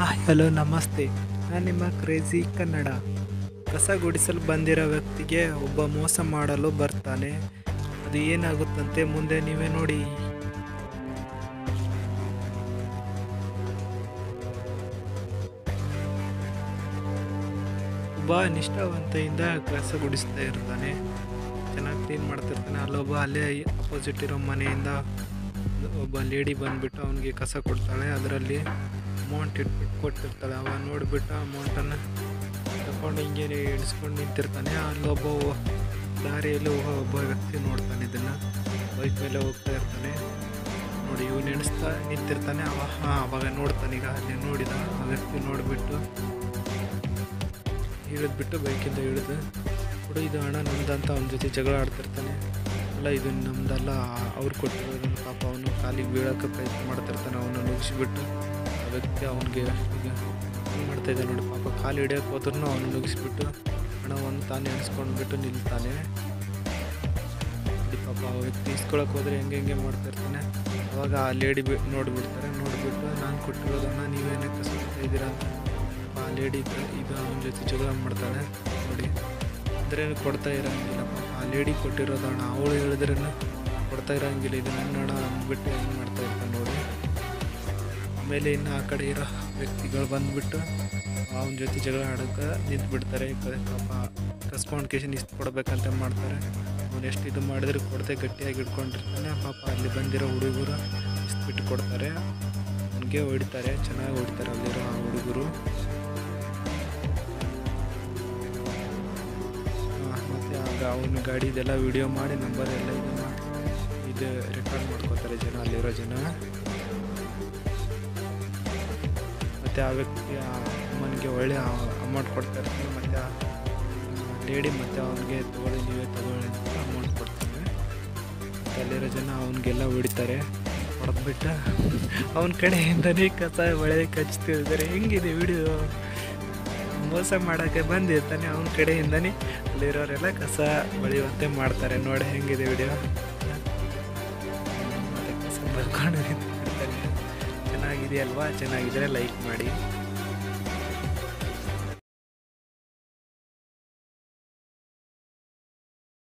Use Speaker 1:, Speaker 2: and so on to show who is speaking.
Speaker 1: hi hello ನಮಸ್ತೆ ನಾನು ನಿಮ್ಮ ಕ್ರೇಜಿ ಕನ್ನಡ ಕಸ ಗುಡಿಸಲು ಬಂದಿರೋ ವ್ಯಕ್ತಿಗೆ ಒಬ್ಬ ಮೋಸ ಮಾಡಲು ಬರ್ತಾನೆ ಅದು ಏನಾಗುತ್ತಂತೆ ಮುಂದೆ ನೀವೇ ನೋಡಿ ಒಬ್ಬ ನಿಷ್ಠಾವಂತೆಯಿಂದ ಕಸ ಗುಡಿಸ್ತಾ ಇರ್ತಾನೆ ಚೆನ್ನಾಗಿ ಕ್ಲೀನ್ ಮಾಡ್ತಿರ್ತಾನೆ ಅಲ್ಲೊಬ್ಬ ಅಲ್ಲೇ ಅಪೋಸಿಟ್ ಇರೋ ಮನೆಯಿಂದ ಒಬ್ಬ ಲೇಡಿ ಬಂದುಬಿಟ್ಟು ಅವನಿಗೆ ಕಸ ಕೊಡ್ತಾಳೆ ಅದರಲ್ಲಿ ಅಮೌಂಟ್ ಇಟ್ಬಿಟ್ಟು ಕೊಟ್ಟಿರ್ತಾಳೆ ಅವ ನೋಡಿಬಿಟ್ಟು ಅಮೌಂಟನ್ನು ತಗೊಂಡು ಹಿಂಗೆ ಎಣಿಸ್ಕೊಂಡು ನಿಂತಿರ್ತಾನೆ ಅಲ್ಲೊಬ್ಬ ದಾರಿಯಲ್ಲಿ ಒಬ್ಬ ಒಬ್ಬ ವ್ಯಕ್ತಿ ನೋಡ್ತಾನೆ ಇದನ್ನು ಬೈಕ್ ಮೇಲೆ ಹೋಗ್ತಾ ಇರ್ತಾನೆ ನೋಡಿ ಇವನು ಎಣಿಸ್ತಾ ನಿಂತಿರ್ತಾನೆ ಅವ ಹಾಂ ಅವಾಗ ನೋಡ್ತಾನೆ ಈಗ ಅಲ್ಲಿ ನೋಡಿದ ಆ ವ್ಯಕ್ತಿ ನೋಡಿಬಿಟ್ಟು ಇಳಿದ್ಬಿಟ್ಟು ಬೈಕಿಂದ ಇಳಿದು ಕೊಡು ಇದು ಹಣ ನಮ್ದಂತ ಅವನ ಜೊತೆ ಜಗಳ ಆಡ್ತಿರ್ತಾನೆ ಅಲ್ಲ ಇದು ನಮ್ದಲ್ಲ ಅವ್ರು ಕೊಟ್ಟಿರೋದನ್ನು ಪಾಪ ಅವನು ಕಾಲಿಗೆ ಬೀಳೋಕ್ಕೆ ಪ್ರಯತ್ನ ಮಾಡ್ತಿರ್ತಾನೆ ಅವನು ನುಗ್ಗಿಸ್ಬಿಟ್ಟು ಆ ವ್ಯಕ್ತಿ ಅವನಿಗೆ ಈಗ ಏನು ಮಾಡ್ತಾ ಇದ್ದ ನೋಡಿ ಪಾಪ ಕಾಲು ಹಿಡಿಯೋಕೆ ಹೋದ್ರೂ ಅವನು ನುಗ್ಗಿಸ್ಬಿಟ್ಟು ಹಣವನ್ನು ತಾನೇ ಎಣಿಸ್ಕೊಂಡ್ಬಿಟ್ಟು ನಿಲ್ತಾನೆ ನೋಡಿ ಪಾಪ ಆ ವ್ಯಕ್ತಿ ಇಸ್ಕೊಳಕ್ಕೆ ಹೋದ್ರೆ ಹೆಂಗೆ ಹೆಂಗೆ ಮಾಡ್ತಿರ್ತಾನೆ ಅವಾಗ ಆ ಲೇಡಿ ಬಿ ನೋಡಿಬಿಡ್ತಾರೆ ನೋಡಿಬಿಟ್ಟು ನಾನು ಕೊಟ್ಟಿರೋದನ್ನು ನೀವೇನೇ ಕಸ್ಕೊಳ್ತಾ ಇದ್ದೀರಾ ಅಂತ ಆ ಲೇಡಿ ಈಗ ಅವನ ಜೊತೆ ಜಗಳ ಮಾಡ್ತಾಳೆ ನೋಡಿ ಅಂದ್ರೆ ಕೊಡ್ತಾ ಇರೋಂಗಿಲ್ಲ ಪಾಪ ಆ ಲೇಡಿ ಕೊಟ್ಟಿರೋದು ಹಣ ಅವಳು ಹೇಳಿದ್ರೂ ಕೊಡ್ತಾ ಇರೋಂಗಿಲ್ಲ ಇದು ನನ್ನ ಹಣ ಅಂದ್ಬಿಟ್ಟು ಹೆಂಗೆ ಮಾಡ್ತಾ ಇರ್ತಾನೆ ನೋಡಿ ಆಮೇಲೆ ಇನ್ನು ಆ ಕಡೆ ಇರೋ ವ್ಯಕ್ತಿಗಳು ಬಂದುಬಿಟ್ಟು ಅವನ ಜೊತೆ ಜಗಳ ಆಡೋಕೆ ನಿಂತ್ಬಿಡ್ತಾರೆ ಕ- ಪಾಪ ಕಸ್ಕೊಂಡು ಕೇಶನ್ ಇಷ್ಟು ಕೊಡ್ಬೇಕಂತ ಮಾಡ್ತಾರೆ ಅವ್ನು ಎಷ್ಟು ಇದು ಮಾಡಿದ್ರೆ ಕೊಡದೆ ಗಟ್ಟಿಯಾಗಿ ಇಟ್ಕೊಂಡಿರ್ತಾನೆ ಪಾಪ ಅಲ್ಲಿ ಬಂದಿರೋ ಹುಡುಗರು ಇಷ್ಟು ಬಿಟ್ಟು ಕೊಡ್ತಾರೆ ಅವನಿಗೆ ಹೊಡಿತಾರೆ ಚೆನ್ನಾಗಿ ಹೊಡಿತಾರೆ ಅಲ್ಲಿರೋ ಆ ಹುಡುಗರು ಮತ್ತು ಆಗ ಅವನ ಗಾಡಿದೆಲ್ಲ ವಿಡಿಯೋ ಮಾಡಿ ನಂಬರ್ ಎಲ್ಲ ಇದು ಮಾಡಿ ಇದು ರೆಕಾರ್ಡ್ ಮಾಡ್ಕೋತಾರೆ ಜನ ಅಲ್ಲಿರೋ ಜನ ಮತ್ತು ಆ ವ್ಯಕ್ತಿ ಆ ಅಮ್ಮನಿಗೆ ಒಳ್ಳೆ ಅಮೌಂಟ್ ಕೊಡ್ತಾ ಇರ್ತಾನೆ ಮತ್ತು ಆ ಲೇಡಿ ಮತ್ತು ಅವನಿಗೆ ತಗೊಳ್ಳಿ ನೀವೇ ತಗೊಳ್ಳಿ ಅಂತ ಅಮೌಂಟ್ ಕೊಡ್ತಾನೆ ಮತ್ತು ಅಲ್ಲಿರೋ ಜನ ಅವನಿಗೆಲ್ಲ ಹೊಡಿತಾರೆ ಹೊಡೆದ್ಬಿಟ್ಟು ಅವನ ಕಡೆಯಿಂದನೇ ಕಸ ಒಳ್ಳೆ ಕಚ್ತಿರ್ತಾರೆ ಹೆಂಗಿದೆ ವಿಡಿಯೋ ಮೋಸ ಮಾಡೋಕ್ಕೆ ಬಂದಿರ್ತಾನೆ ಅವನ ಕಡೆಯಿಂದನೇ ಅಲ್ಲಿರೋರೆಲ್ಲ ಕಸ ಬಳಿಯುವಂತೆ ಮಾಡ್ತಾರೆ ನೋಡಿ ಹೆಂಗಿದೆ ವಿಡಿಯೋ ಮತ್ತೆ ಕಸ ಬರ್ಕೊಂಡು ನಿಂತ್ಬಿಡ್ತಾನೆ ಚೆನ್ನಾಗಿದೆಯಲ್ವಾ ಚೆನ್ನಾಗಿದ್ರೆ ಲೈಕ್ ಮಾಡಿ